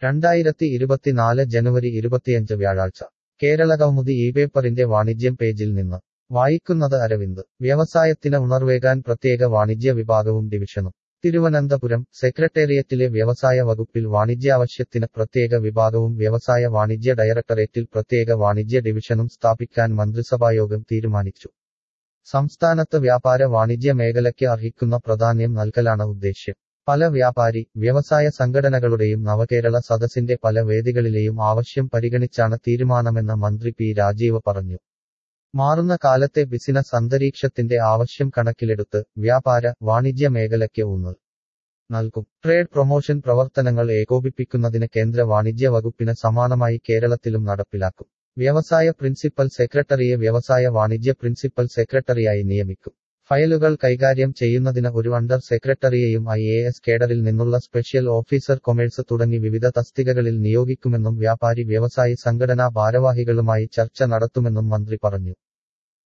രണ്ടായിരത്തി ഇരുപത്തിനാല് ജനുവരി ഇരുപത്തിയഞ്ച് വ്യാഴാഴ്ച കേരളകൗമുദി ഈ പേപ്പറിന്റെ വാണിജ്യം പേജിൽ നിന്ന് വായിക്കുന്നത് അരവിന്ദ് വ്യവസായത്തിന് ഉണർവേകാൻ പ്രത്യേക വാണിജ്യ വിഭാഗവും ഡിവിഷനും തിരുവനന്തപുരം സെക്രട്ടേറിയറ്റിലെ വ്യവസായ വകുപ്പിൽ വാണിജ്യാവശ്യത്തിന് പ്രത്യേക വിഭാഗവും വ്യവസായ വാണിജ്യ ഡയറക്ടറേറ്റിൽ പ്രത്യേക വാണിജ്യ ഡിവിഷനും സ്ഥാപിക്കാൻ മന്ത്രിസഭായോഗം തീരുമാനിച്ചു സംസ്ഥാനത്ത് വ്യാപാര വാണിജ്യ മേഖലയ്ക്ക് അർഹിക്കുന്ന പ്രാധാന്യം നൽകലാണ് ഉദ്ദേശ്യം പല വ്യാപാരി വ്യവസായ സംഘടനകളുടെയും നവകേരള സദസ്സിന്റെ പല വേദികളിലെയും ആവശ്യം പരിഗണിച്ചാണ് തീരുമാനമെന്ന് മന്ത്രി പി രാജീവ് പറഞ്ഞു മാറുന്ന കാലത്തെ ബിസിനസ് അന്തരീക്ഷത്തിന്റെ ആവശ്യം കണക്കിലെടുത്ത് വ്യാപാര വാണിജ്യ മേഖലയ്ക്ക് ഊന്നൽ നൽകും ട്രേഡ് പ്രൊമോഷൻ പ്രവർത്തനങ്ങൾ ഏകോപിപ്പിക്കുന്നതിന് കേന്ദ്ര വാണിജ്യ വകുപ്പിന് സമാനമായി കേരളത്തിലും നടപ്പിലാക്കും വ്യവസായ പ്രിൻസിപ്പൽ സെക്രട്ടറിയെ വ്യവസായ വാണിജ്യ പ്രിൻസിപ്പൽ സെക്രട്ടറിയായി നിയമിക്കും ഫയലുകൾ കൈകാര്യം ചെയ്യുന്നതിന് ഒരു അണ്ടർ സെക്രട്ടറിയെയും ഐ എ എസ് കേഡറിൽ നിന്നുള്ള സ്പെഷ്യൽ ഓഫീസർ കൊമേഴ്സ് തുടങ്ങി വിവിധ തസ്തികകളിൽ നിയോഗിക്കുമെന്നും വ്യാപാരി വ്യവസായി സംഘടനാ ഭാരവാഹികളുമായി ചർച്ച നടത്തുമെന്നും മന്ത്രി പറഞ്ഞു